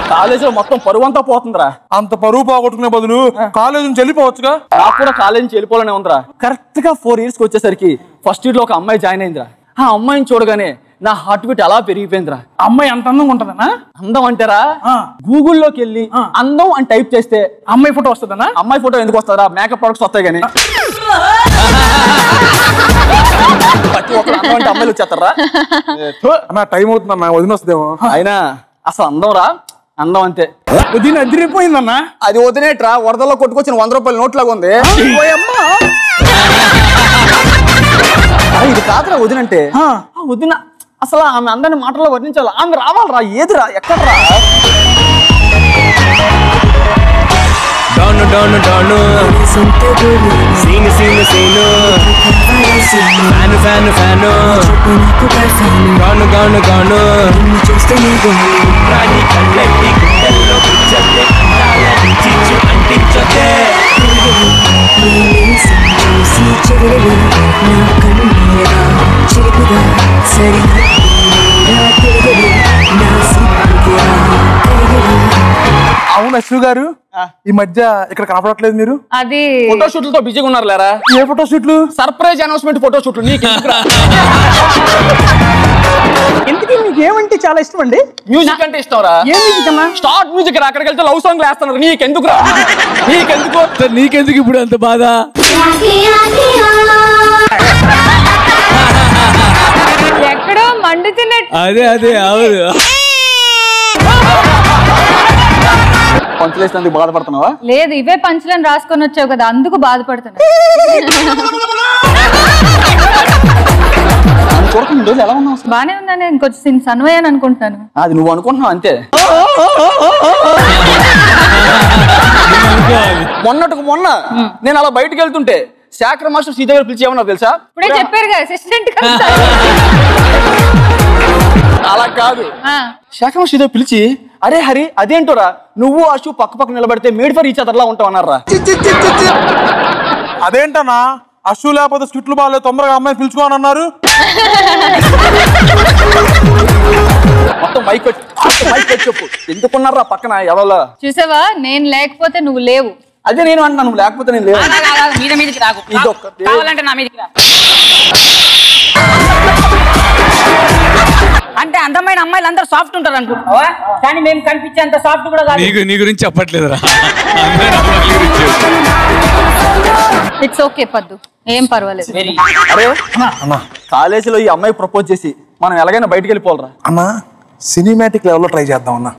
కాలేజీలో మొత్తం పరువు అంతా పోతుందిరా అంత పరువు పోగొట్టుకునే బదులు కాలేజీ నుంచి వెళ్ళిపోవచ్చుగా నాకు కూడా కాలేజీ నుంచి వెళ్ళిపోవాలనే ఉందిరా కరెక్ట్ గా ఫోర్ ఇయర్స్ కి వచ్చేసరికి ఫస్ట్ ఇయర్ లో ఒక అమ్మాయి జాయిన్ అయిందిరా ఆ అమ్మాయిని చూడగానే నా హార్ట్ బీట్ అలా పెరిగిపోయిందిరా అమ్మాయి అంత అందంగా ఉంటదనా అందం అంటారా ఆ. గూగుల్లోకి వెళ్ళి అందం అని టైప్ చేస్తే అమ్మాయి ఫోటో వస్తుందనా అమ్మాయి ఫోటో ఎందుకు వస్తారా మేకప్ ప్రొడక్ట్స్ వస్తాయి కానీ ప్రతి ఒక్కరు అందం అంటే అమ్మాయిలు వచ్చేస్తారా ఏ, థు. అన్న టైం అవుతుంది అన్న వదిన వస్తుందేమో అయినా అసలు అందం రా అందం అంతే దీని అదిరిపోయిందన్నా అది వదిలేట్రా వరదల్లో కొట్టుకొచ్చిన వంద రూపాయల నోట్ లాగా ఉంది ఓయమ్మా. అరే, ఇది కాదురా వదినంటే ఆ. ఆ వదిన అసలు ఆమె అందరిని మాటల్లో వర్ణించాలి ఆమె రావాలరా ఏదిరా ఎక్కడరా down down down scene scene scene fan fan fan గాను గాను గాను రాణి కళ్ళెట్టి గుండెల్లో గుచ్చతే అందాలని చిచ్చు అంటించతే అవును అశ్వ గారు ఈ మధ్య ఇక్కడ కనపడట్లేదు మీరు అది ఫోటో షూట్లతో బిజీగా ఉన్నారు లేరా ఏ ఫోటో షూట్లు సర్ప్రైజ్ అనౌన్స్మెంట్ ఫోటో షూట్లు నీకు ఎందుకురా? ఎందుకు మీకు ఏమంటే చాలా ఇష్టం అండి మ్యూజిక్ అంటే ఇష్టం రా ఏం మ్యూజిక్ అన్నా స్టార్ట్ మ్యూజిక్ రా అక్కడికి వెళ్తే లవ్ సాంగ్ వేస్తున్నారు నీకెందుకు రా నీకెందుకు నీకెందుకు ఇప్పుడు అంత బాధ ఎక్కడో మండుతున్నట్టు అదే అదే అవును పంచలేసినందుకు బాధపడుతున్నావా లేదు ఇవే పంచులను రాసుకొని వచ్చావు కదా అందుకు బాధపడుతున్నా నన్ను చూడకుండా ఈ రోజు ఎలా ఉన్నావు అసలు? బానే ఉందని ఇంకొంచెం సన్వయాన్ని అనుకుంటున్నాను అది నువ్వు అనుకుంటున్నావు అంతే మొన్నటికి మొన్న నేను అలా బయటకు వెళ్తుంటే శాఖర మాస్టర్ సీత గారు పిలిచి ఏమన్నా తెలుసా ఇప్పుడే చెప్పారు కదా అసిస్టెంట్ అలా కాదు శాఖర మాస్టర్ సీత పిలిచి అరే హరి అదేంటోరా నువ్వు అశు పక్క పక్క నిలబడితే మేడ్ ఫర్ ఈచ్ అదర్లా ఉంటావు అన్నారా అదేంటన్నా అశ్వ లేకపోతే స్కిట్లు బాగాలేదు తొందరగా అమ్మాయిని పిలుచుకోని అన్నారు మొత్తం మైక్ వచ్చి మైక్ వచ్చి చెప్పు ఎందుకున్నారా పక్కన ఎవరో చూసావా నేను లేకపోతే నువ్వు లేవు అదే నేను అంటున్నాను నువ్వు లేకపోతే నేను లేవు ఆగు, ఆగు, ఆగు, మీద మీదకి రాకు ఇదొక్కటి. కావాలంటే నా మీదకి రా అంటే అందమైన అమ్మాయిలు అందరూ సాఫ్ట్ ఉంటారు అనుకుంటున్నావా కానీ మేము కనిపించేంత సాఫ్ట్ కూడా కాదు నీకు నీ గురించి చెప్పట్లేదురా ఇట్స్ ఓకే పద్దు ఏం పర్వాలేదు వెరీ అరే కాలేజీలో ఈ అమ్మాయి ప్రపోజ్ చేసి మనం ఎలాగైనా బయటికి వెళ్ళిపోవాలరా అన్నా సినిమాటిక్ లెవెల్లో ట్రై చేద్దాం అన్నా